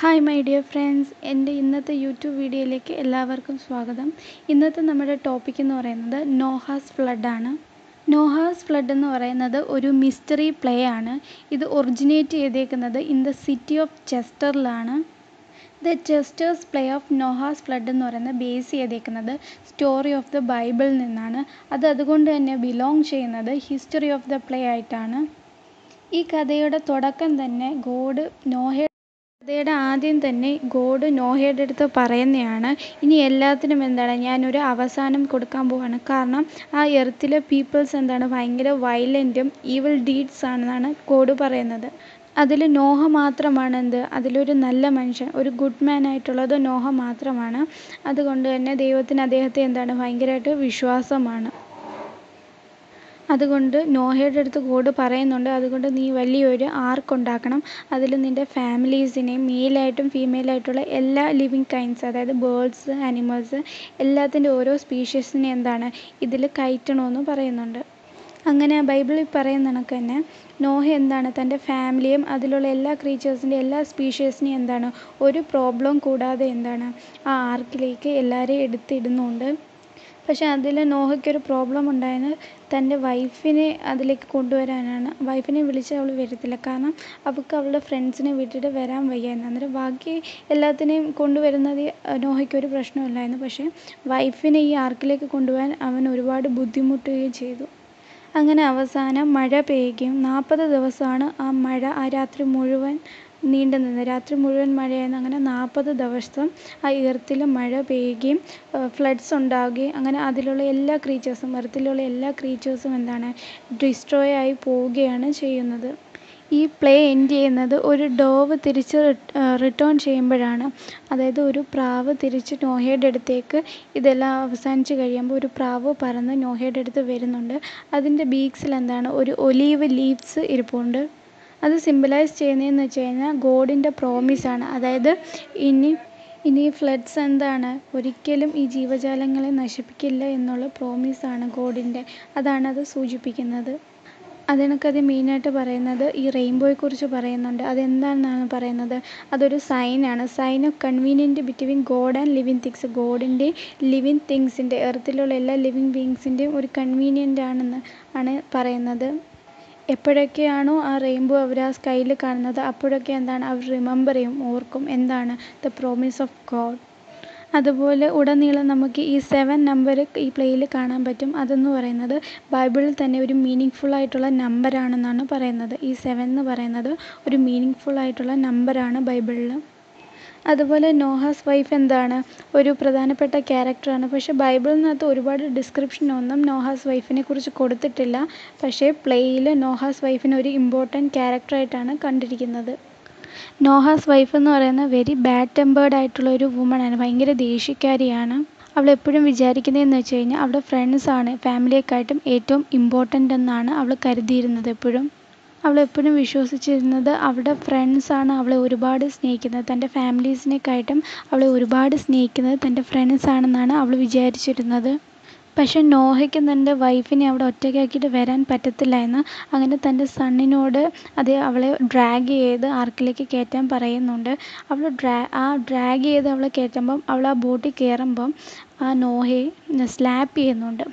hi my dear friends എൻ്റെ ഇന്നത്തെ YouTube വീഡിയോയിലേക്ക് എല്ലാവർക്കും സ്വാഗതം ഇന്നത്തെ നമ്മുടെ ടോപ്പിക് എന്ന് പറയുന്നത് നോഹാസ് ഫ്ലഡ് ആണ് നോഹാസ് ഫ്ലഡ് എന്ന് പറയുന്നത് ഒരു മിസ്റ്ററി പ്ലേ ആണ് ഇത് ഒറിജിനേറ്റ് ചെയ്തേക്കുന്നത് ഇൻ ദ സിറ്റി ഓഫ് ചെസ്റ്ററിലാണ് the Chester's play of Noah's flood എന്ന് പറയുന്നത് ബേസ് ചെയ്തേക്കുന്നത് സ്റ്റോറി ഓഫ് ദ ബൈബിളിൽ നിന്നാണ് അത് അതുകൊണ്ട് തന്നെ ബിലോങ് ചെയ്യുന്നത് ഹിസ്റ്ററി ഓഫ് ദ പ്ലേ ആയിട്ടാണ് ഈ കഥയുടെ തുടക്കം തന്നെ ഗോഡ് നോഹ കഥയുടെ ആദ്യം തന്നെ ഗോഡ് നോഹയുടെ അടുത്ത് പറയുന്നതാണ് ഇനി എല്ലാത്തിനും എന്താണ് ഞാനൊരു അവസാനം കൊടുക്കാൻ പോവാണ് കാരണം ആ എർത്തിലെ പീപ്പിൾസ് എന്താണ് ഭയങ്കര വയലൻറ്റും ഈവിൾ ഡീഡ്സ് ആണെന്നാണ് ഗോഡ് പറയുന്നത് അതിൽ നോഹ മാത്രമാണ് എന്ത് അതിലൊരു നല്ല മനുഷ്യൻ ഒരു ഗുഡ് മാൻ ആയിട്ടുള്ളത് നോഹ മാത്രമാണ് അതുകൊണ്ട് തന്നെ ദൈവത്തിന് അദ്ദേഹത്തെ എന്താണ് ഭയങ്കരമായിട്ട് വിശ്വാസമാണ് അതുകൊണ്ട് നോഹയുടെ അടുത്ത് ഗോഡ് പറയുന്നുണ്ട് അതുകൊണ്ട് നീ വലിയൊരു ആർക്ക് ഉണ്ടാക്കണം അതിൽ നിൻ്റെ ഫാമിലീസിനെയും മെയിലായിട്ടും ഫീമെയിലായിട്ടുള്ള എല്ലാ ലിവിങ് കൈൻഡ്സ് അതായത് ബേർഡ്സ് ആനിമൽസ് എല്ലാത്തിൻ്റെ ഓരോ സ്പീഷീസിനെ എന്താണ് ഇതിൽ കയറ്റണമെന്ന് പറയുന്നുണ്ട് അങ്ങനെ ബൈബിളിൽ പറയുന്ന കണക്ക് തന്നെ നോഹ എന്താണ് തൻ്റെ ഫാമിലിയും അതിലുള്ള എല്ലാ ക്രീച്ചേഴ്സിൻ്റെ എല്ലാ സ്പീഷീസിനെയും എന്താണ് ഒരു പ്രോബ്ലം കൂടാതെ എന്താണ് ആ ആർക്കിലേക്ക് എല്ലാവരെയും എടുത്തിടുന്നുണ്ട് പക്ഷേ അതിൽ നോഹയ്ക്കൊരു പ്രോബ്ലം ഉണ്ടായത് തൻ്റെ വൈഫിനെ അതിലേക്ക് കൊണ്ടുവരാനാണ് വൈഫിനെ വിളിച്ചാൽ അവൾ വരത്തില്ല കാരണം അവൾക്ക് അവളുടെ ഫ്രണ്ട്സിനെ വിട്ടിട്ട് വരാൻ വയ്യായിരുന്നു അന്നേരം ബാക്കി എല്ലാത്തിനെയും കൊണ്ടുവരുന്നത് നോഹയ്ക്കൊരു പ്രശ്നമില്ലായിരുന്നു പക്ഷേ വൈഫിനെ ഈ ആർക്കിലേക്ക് കൊണ്ടുപോകാൻ അവൻ ഒരുപാട് ബുദ്ധിമുട്ടുകയും ചെയ്തു അങ്ങനെ അവസാനം മഴ പെയ്യുകയും നാൽപ്പത് ദിവസമാണ് ആ മഴ ആ രാത്രി മുഴുവൻ നീണ്ടു നിന്നത് രാത്രി മുഴുവൻ മഴയായിരുന്നു അങ്ങനെ നാൽപ്പത് ദിവസം ആ എർത്തിൽ മഴ പെയ്യുകയും ഫ്ലഡ്സ് ഉണ്ടാവുകയും അങ്ങനെ അതിലുള്ള എല്ലാ ക്രീച്ചേഴ്സും എർത്തിലുള്ള എല്ലാ ക്രീച്ചേഴ്സും എന്താണ് ഡിസ്ട്രോയ് ആയി പോവുകയാണ് ചെയ്യുന്നത് ഈ പ്ലേ എൻഡ് ചെയ്യുന്നത് ഒരു ഡോവ് തിരിച്ച് റിട്ടേൺ ചെയ്യുമ്പോഴാണ് അതായത് ഒരു പ്രാവ് തിരിച്ച് നോഹയുടെ അടുത്തേക്ക് ഇതെല്ലാം അവസാനിച്ച് കഴിയുമ്പോൾ ഒരു പ്രാവ് പറന്ന് നോഹയുടെ അടുത്ത് വരുന്നുണ്ട് അതിൻ്റെ ബീക്സിൽ എന്താണ് ഒരു ഒലീവ് ലീവ്സ് ഇരിപ്പുണ്ട് അത് സിംബലൈസ് ചെയ്യുന്നതെന്ന് വെച്ച് കഴിഞ്ഞാൽ ഗോഡിൻ്റെ പ്രോമിസാണ് അതായത് ഇനി ഇനി ഫ്ലഡ്സ് എന്താണ് ഒരിക്കലും ഈ ജീവജാലങ്ങളെ നശിപ്പിക്കില്ല എന്നുള്ള പ്രോമിസാണ് ഗോഡിൻ്റെ അതാണ് അത് സൂചിപ്പിക്കുന്നത് അതിനൊക്കെ മെയിനായിട്ട് പറയുന്നത് ഈ റെയിൻബോയെക്കുറിച്ച് പറയുന്നുണ്ട് അതെന്താണെന്നാണ് പറയുന്നത് അതൊരു സൈനാണ് sign of convenient between God and living things ഗോഡിൻ്റെ ലിവിങ് തിങ്സിൻ്റെ എർത്തിലുള്ള എല്ലാ ലിവിങ് ബീങ്സിൻ്റെയും ഒരു കൺവീനിയൻ്റ് ആണെന്ന് ആണ് പറയുന്നത് എപ്പോഴൊക്കെയാണോ ആ റെയിൻബോ അവർ ആ സ്കൈയിൽ കാണുന്നത് അപ്പോഴൊക്കെ എന്താണ് അവർ റിമെമ്പർ ചെയ്യും ഓർക്കും എന്താണ് ദ പ്രോമിസ് ഓഫ് ഗോഡ് അതുപോലെ ഉടനീളം നമുക്ക് ഈ സെവൻ നമ്പർ ഈ പ്ലേയിൽ കാണാൻ പറ്റും അതെന്ന് പറയുന്നത് ബൈബിളിൽ തന്നെ ഒരു മീനിങ് ഫുൾ ആയിട്ടുള്ള നമ്പറാണെന്നാണ് പറയുന്നത് ഈ സെവൻ എന്ന് പറയുന്നത് ഒരു മീനിങ് ഫുൾ ആയിട്ടുള്ള നമ്പറാണ് ബൈബിളിൽ അതുപോലെ നോഹാസ് വൈഫ് എന്താണ് ഒരു പ്രധാനപ്പെട്ട ക്യാരക്ടറാണ് പക്ഷേ ബൈബിളിനകത്ത് ഒരുപാട് ഡിസ്ക്രിപ്ഷൻ ഒന്നും നോഹാസ് വൈഫിനെ കുറിച്ച് കൊടുത്തിട്ടില്ല പക്ഷേ പ്ലേയിൽ നോഹാസ് വൈഫിനെ ഒരു ഇമ്പോർട്ടൻറ്റ് ക്യാരക്ടറായിട്ടാണ് കണ്ടിരിക്കുന്നത് നോഹാസ് വൈഫ് എന്ന് പറയുന്നത് വെരി ബാഡ് ടെമ്പേർഡ് ആയിട്ടുള്ള ഒരു വുമണാണ് ഭയങ്കര ദേഷ്യക്കാരിയാണ് അവൾ എപ്പോഴും വിചാരിക്കുന്നതെന്ന് വെച്ച് കഴിഞ്ഞാൽ അവളുടെ ഫ്രണ്ട്സാണ് ഫാമിലിയെക്കാട്ടും ഏറ്റവും ഇമ്പോർട്ടൻ്റ് എന്നാണ് അവൾ കരുതിയിരുന്നത് എപ്പോഴും അവൾ എപ്പോഴും വിശ്വസിച്ചിരുന്നത് അവളുടെ ഫ്രണ്ട്സാണ് അവളെ ഒരുപാട് സ്നേഹിക്കുന്നത് തൻ്റെ ഫാമിലീസിനെക്കാട്ടും അവളെ ഒരുപാട് സ്നേഹിക്കുന്നത് തൻ്റെ ഫ്രണ്ട്സാണെന്നാണ് അവൾ വിചാരിച്ചിരുന്നത് പക്ഷെ നോഹയ്ക്ക് തൻ്റെ വൈഫിനെ അവിടെ ഒറ്റയ്ക്കാക്കിയിട്ട് വരാൻ പറ്റത്തില്ലായിരുന്നു അങ്ങനെ തൻ്റെ സണ്ണിനോട് അത് അവളെ ഡ്രാഗ് ചെയ്ത് ആർക്കിലേക്ക് കയറ്റാൻ പറയുന്നുണ്ട് അവൾ ഡ്രാ ആ ഡ്രാഗ് ചെയ്ത് അവളെ കയറ്റുമ്പം അവൾ ആ ബോട്ടിൽ കയറുമ്പം ആ നോഹയെ സ്ലാപ്പ് ചെയ്യുന്നുണ്ട്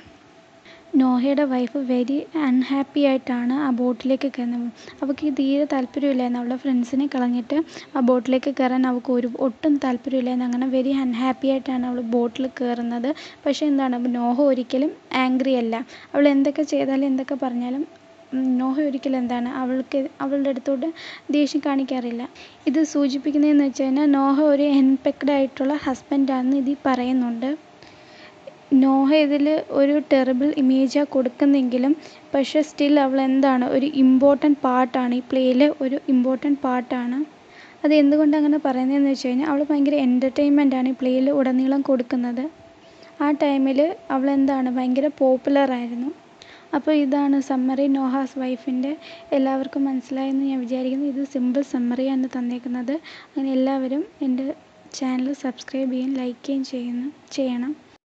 നോഹയുടെ വൈഫ് വെരി അൺഹാപ്പി ആയിട്ടാണ് ആ ബോട്ടിലേക്ക് കയറുന്നത് അവൾക്ക് തീരെ താല്പര്യമില്ലായിരുന്നു അവളുടെ ഫ്രണ്ട്സിനെ കളഞ്ഞിട്ട് ആ ബോട്ടിലേക്ക് കയറാൻ അവൾക്ക് ഒരു ഒട്ടും താല്പര്യമില്ലായിരുന്നു അങ്ങനെ വെരി അൺഹാപ്പി ആയിട്ടാണ് അവൾ ബോട്ടിൽ കയറുന്നത് പക്ഷേ എന്താണ് നോഹ ഒരിക്കലും ആംഗ്രി അല്ല അവൾ എന്തൊക്കെ ചെയ്താലും എന്തൊക്കെ പറഞ്ഞാലും നോഹ ഒരിക്കലും എന്താണ് അവൾക്ക് അവളുടെ അടുത്തോട്ട് ദേഷ്യം കാണിക്കാറില്ല ഇത് സൂചിപ്പിക്കുന്നതെന്ന് വെച്ച് കഴിഞ്ഞാൽ നോഹ ഒരു എൻപെക്ഡ് ആയിട്ടുള്ള ഹസ്ബൻഡാണെന്ന് ഇതിൽ പറയുന്നുണ്ട് നോഹ ഇതിൽ ഒരു ടെറിബിൾ ഇമേജാണ് കൊടുക്കുന്നെങ്കിലും പക്ഷേ സ്റ്റിൽ അവൾ എന്താണ് ഒരു ഇമ്പോർട്ടൻറ്റ് പാർട്ടാണ് ഈ പ്ലേയിലെ ഒരു ഇമ്പോർട്ടൻറ്റ് പാർട്ടാണ് അത് എന്തുകൊണ്ട് അങ്ങനെ പറയുന്നതെന്ന് വെച്ച് കഴിഞ്ഞാൽ അവൾ ഭയങ്കര എൻ്റർടൈൻമെൻ്റ് ആണ് ഈ പ്ലേയിൽ ഉടനീളം കൊടുക്കുന്നത് ആ ടൈമിൽ അവൾ എന്താണ് ഭയങ്കര പോപ്പുലർ ആയിരുന്നു അപ്പോൾ ഇതാണ് സമ്മറി നോഹാസ് വൈഫിൻ്റെ എല്ലാവർക്കും മനസ്സിലായെന്ന് ഞാൻ വിചാരിക്കുന്നു ഇത് സിമ്പിൾ സമ്മറിയാണ് തന്നേക്കുന്നത് അങ്ങനെ എല്ലാവരും എൻ്റെ ചാനൽ സബ്സ്ക്രൈബ് ചെയ്യുകയും ലൈക്ക് ചെയ്യുകയും ചെയ്യുന്നു ചെയ്യണം